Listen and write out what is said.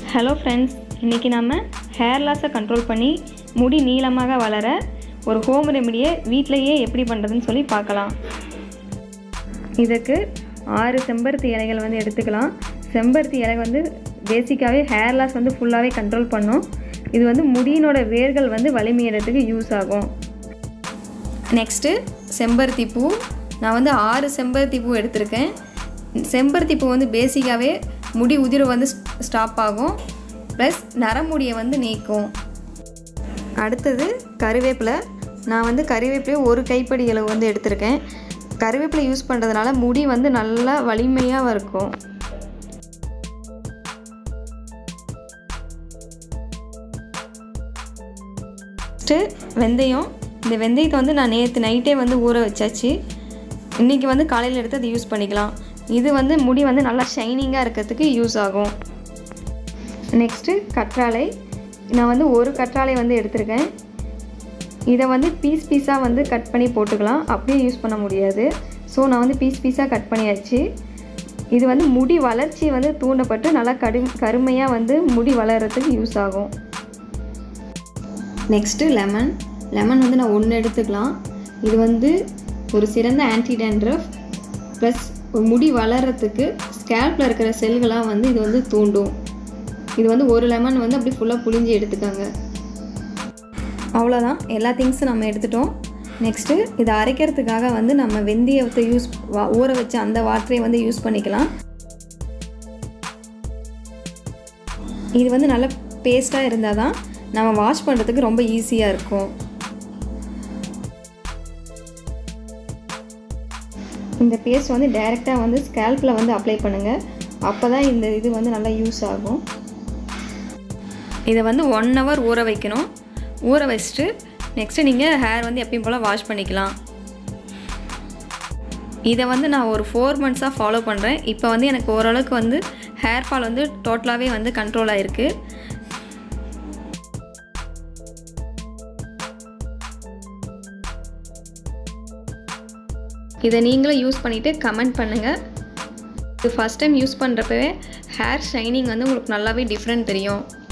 hello friends இன்றைக்கி நம்ம hair லாஸை கண்ட்ரோல் பண்ணி முடி நீளமாக வளர ஒரு ஹோம் ரெமடியை வீட்டிலையே எப்படி பண்ணுறதுன்னு சொல்லி பார்க்கலாம் இதுக்கு ஆறு செம்பருத்தி இலைகள் வந்து எடுத்துக்கலாம் செம்பருத்தி இலை வந்து பேசிக்காகவே ஹேர் லாஸ் வந்து ஃபுல்லாகவே கண்ட்ரோல் பண்ணும் இது வந்து முடியினோட வேர்கள் வந்து வலிமையிடத்துக்கு யூஸ் ஆகும் நெக்ஸ்ட்டு செம்பருத்தி பூ நான் வந்து ஆறு செம்பருத்தி பூ எடுத்திருக்கேன் செம்பருத்தி பூ வந்து பேசிக்காகவே முடி உதிர வந்து ஸ்டாப் ஆகும் ப்ளஸ் நரமுடியை வந்து நீக்கும் அடுத்தது கருவேப்பிலை நான் வந்து கருவேப்பிலையை ஒரு கைப்படி அளவு வந்து எடுத்திருக்கேன் கருவேப்பிலை யூஸ் பண்ணுறதுனால முடி வந்து நல்லா வலிமையாக இருக்கும் ஃபஸ்ட்டு வெந்தயம் இந்த வெந்தயத்தை வந்து நான் நேற்று நைட்டே வந்து ஊற வச்சாச்சு இன்றைக்கி வந்து காலையில் எடுத்து அதை யூஸ் பண்ணிக்கலாம் இது வந்து முடி வந்து நல்லா ஷைனிங்காக இருக்கிறதுக்கு யூஸ் ஆகும் நெக்ஸ்ட்டு கற்றாழை நான் வந்து ஒரு கற்றாழை வந்து எடுத்திருக்கேன் இதை வந்து பீஸ் பீஸாக வந்து கட் பண்ணி போட்டுக்கலாம் அப்படியே யூஸ் பண்ண முடியாது ஸோ நான் வந்து பீஸ் பீஸாக கட் பண்ணியாச்சு இது வந்து முடி வளர்ச்சி வந்து தூண்டப்பட்டு நல்லா கடு கருமையாக வந்து முடி வளர்கிறதுக்கு யூஸ் ஆகும் நெக்ஸ்ட்டு லெமன் லெமன் வந்து நான் ஒன்று எடுத்துக்கலாம் இது வந்து ஒரு சிறந்த ஆன்டி டேண்ட்ரஃப் ப்ளஸ் முடி வளர்கிறதுக்கு ஸ்கேல்பில் இருக்கிற செல்களாக வந்து இது வந்து தூண்டும் இது வந்து ஒரு லெமன் வந்து அப்படி ஃபுல்லாக புளிஞ்சு எடுத்துக்காங்க அவ்வளோதான் எல்லா திங்ஸும் நம்ம எடுத்துட்டோம் நெக்ஸ்ட்டு இதை அரைக்கிறதுக்காக வந்து நம்ம வெந்தயத்தை யூஸ் ஊற வச்ச அந்த வாட்டரை வந்து யூஸ் பண்ணிக்கலாம் இது வந்து நல்ல பேஸ்ட்டாக இருந்தால் தான் நம்ம வாஷ் பண்ணுறதுக்கு ரொம்ப ஈஸியாக இருக்கும் இந்த பேஸ்ட் வந்து டைரெக்டாக வந்து ஸ்கேல்பில் வந்து அப்ளை பண்ணுங்கள் அப்போ தான் இந்த இது வந்து நல்லா யூஸ் ஆகும் இதை வந்து ஒன் ஹவர் ஊற வைக்கணும் ஊற வச்சுட்டு நெக்ஸ்ட்டு நீங்கள் ஹேர் வந்து எப்பயும் போல் வாஷ் பண்ணிக்கலாம் இதை வந்து நான் ஒரு ஃபோர் மந்த்ஸாக ஃபாலோ பண்ணுறேன் இப்போ வந்து எனக்கு ஓரளவுக்கு வந்து ஹேர் ஃபால் வந்து டோட்டலாகவே வந்து கண்ட்ரோல் ஆகிருக்கு இதை நீங்களும் யூஸ் பண்ணிவிட்டு கமெண்ட் பண்ணுங்கள் இது ஃபஸ்ட் டைம் யூஸ் பண்ணுறப்பவே ஹேர் ஷைனிங் வந்து உங்களுக்கு நல்லாவே டிஃப்ரெண்ட் தெரியும்